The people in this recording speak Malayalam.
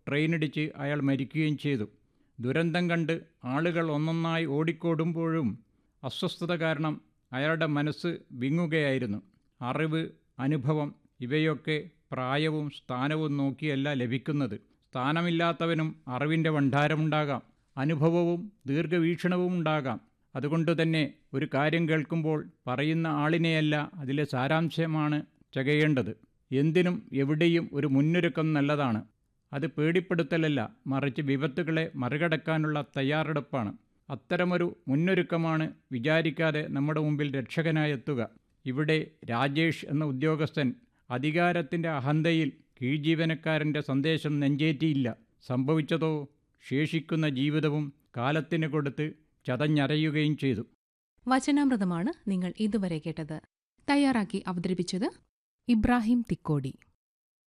ട്രെയിനിടിച്ച് അയാൾ മരിക്കുകയും ചെയ്തു ദുരന്തം കണ്ട് ആളുകൾ ഒന്നൊന്നായി ഓടിക്കോടുമ്പോഴും അസ്വസ്ഥത കാരണം അയാളുടെ മനസ്സ് വിങ്ങുകയായിരുന്നു അറിവ് അനുഭവം ഇവയൊക്കെ പ്രായവും സ്ഥാനവും നോക്കിയല്ല ലഭിക്കുന്നത് സ്ഥാനമില്ലാത്തവനും അറിവിൻ്റെ ഭണ്ഡാരമുണ്ടാകാം അനുഭവവും ദീർഘവീക്ഷണവും ഉണ്ടാകാം അതുകൊണ്ട് തന്നെ ഒരു കാര്യം കേൾക്കുമ്പോൾ പറയുന്ന ആളിനെയല്ല അതിലെ സാരാംശമാണ് ചകയേണ്ടത് എന്തിനും എവിടെയും ഒരു മുന്നൊരുക്കം നല്ലതാണ് അത് പേടിപ്പെടുത്തലല്ല മറിച്ച് വിപത്തുകളെ മറികടക്കാനുള്ള തയ്യാറെടുപ്പാണ് അത്തരമൊരു മുന്നൊരുക്കമാണ് വിചാരിക്കാതെ നമ്മുടെ മുമ്പിൽ രക്ഷകനായെത്തുക ഇവിടെ രാജേഷ് എന്ന ഉദ്യോഗസ്ഥൻ അധികാരത്തിൻ്റെ അഹന്തയിൽ കീഴ്ജീവനക്കാരൻ്റെ സന്ദേശം നെഞ്ചേറ്റിയില്ല സംഭവിച്ചതോ ശേഷിക്കുന്ന ജീവിതവും കാലത്തിന് കൊടുത്ത് ചതഞ്ഞരയുകയും ചെയ്തു വചനാമൃതമാണ് നിങ്ങൾ ഇതുവരെ കേട്ടത് തയ്യാറാക്കി അവതരിപ്പിച്ചത് ഇബ്രാഹിം തിക്കോടി